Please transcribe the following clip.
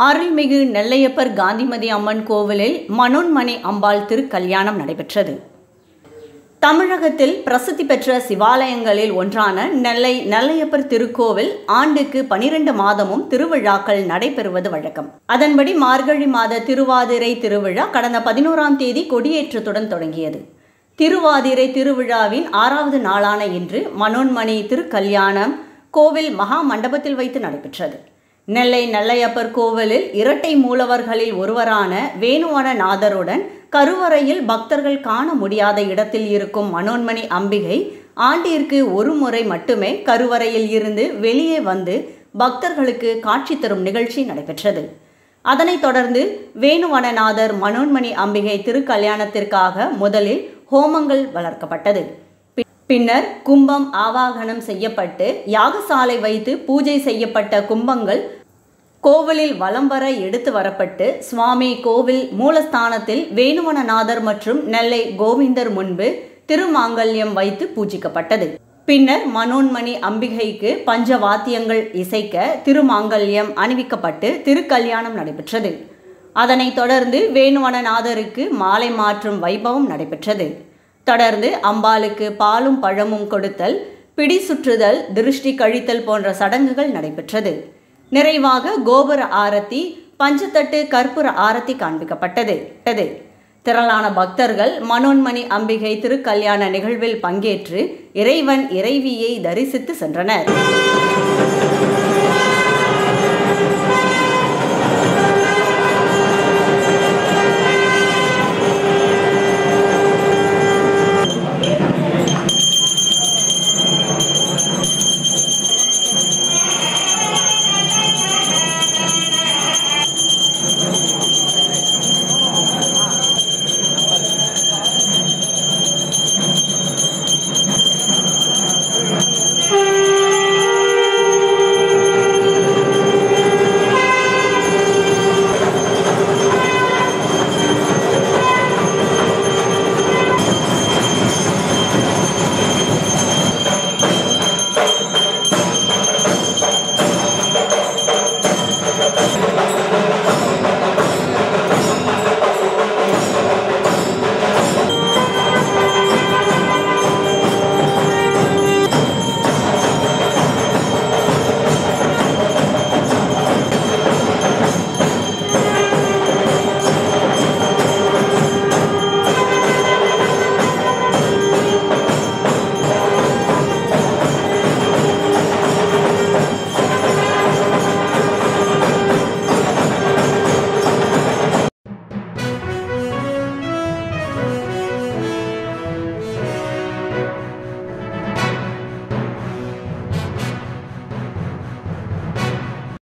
அருள்மிகு நெல்லையப்பர் காந்திமதி அம்மன் கோவிலில் மனோன்மணி அம்பாள் திருக்கல்யாணம் நடைபெற்றது தமிழகத்தில் பிரசித்தி பெற்ற சிவாலயங்களில் ஒன்றான நெல்லை நெல்லையப்பர் திருக்கோவில் ஆண்டுக்கு பனிரெண்டு மாதமும் திருவிழாக்கள் நடைபெறுவது வழக்கம் அதன்படி மார்கழி மாத திருவாதிரை திருவிழா கடந்த பதினோராம் தேதி கொடியேற்றத்துடன் தொடங்கியது திருவாதிரை திருவிழாவின் ஆறாவது நாளான இன்று மனோன்மணி திருக்கல்யாணம் கோவில் மகா மண்டபத்தில் வைத்து நடைபெற்றது நெல்லை நெல்லையப்பர் கோவிலில் இரட்டை மூலவர்களில் ஒருவரான வேணுவனநாதருடன் கருவறையில் பக்தர்கள் காண முடியாத இடத்தில் இருக்கும் மனோன்மணி அம்பிகை ஆண்டிற்கு ஒரு முறை மட்டுமே கருவறையில் இருந்து வெளியே வந்து பக்தர்களுக்கு காட்சி தரும் நிகழ்ச்சி நடைபெற்றது அதனைத் தொடர்ந்து வேணுவனநாதர் மனோன்மணி அம்பிகை திருக்கல்யாணத்திற்காக முதலில் ஹோமங்கள் வளர்க்கப்பட்டது பின்னர் கும்பம் ஆவாகனம் செய்யப்பட்டு யாகசாலை வைத்து பூஜை செய்யப்பட்ட கும்பங்கள் கோவிலில் வலம் வர எடுத்து வரப்பட்டு சுவாமி கோவில் மூலஸ்தானத்தில் வேணுவனநாதர் மற்றும் நெல்லை கோவிந்தர் முன்பு திருமாங்கல்யம் வைத்து பூஜிக்கப்பட்டது பின்னர் மனோன்மணி அம்பிகைக்கு பஞ்சவாத்தியங்கள் இசைக்க திருமாங்கல்யம் அணிவிக்கப்பட்டு திருக்கல்யாணம் நடைபெற்றது அதனைத் தொடர்ந்து வேணுவனநாதருக்கு மாலை மாற்றும் வைபவம் நடைபெற்றது தொடர்ந்து அம்பாளுக்கு பாலும் பழமும் கொடுத்தல் பிடி சுற்றுதல் திருஷ்டி கழித்தல் போன்ற சடங்குகள் நடைபெற்றது நிறைவாக கோபுர ஆரத்தி பஞ்சத்தட்டு கற்பூர ஆரத்தி காண்பிக்கப்பட்டது திரளான பக்தர்கள் மனோன்மணி அம்பிகை திருக்கல்யாண நிகழ்வில் பங்கேற்று இறைவன் இறைவியை தரிசித்து சென்றனர்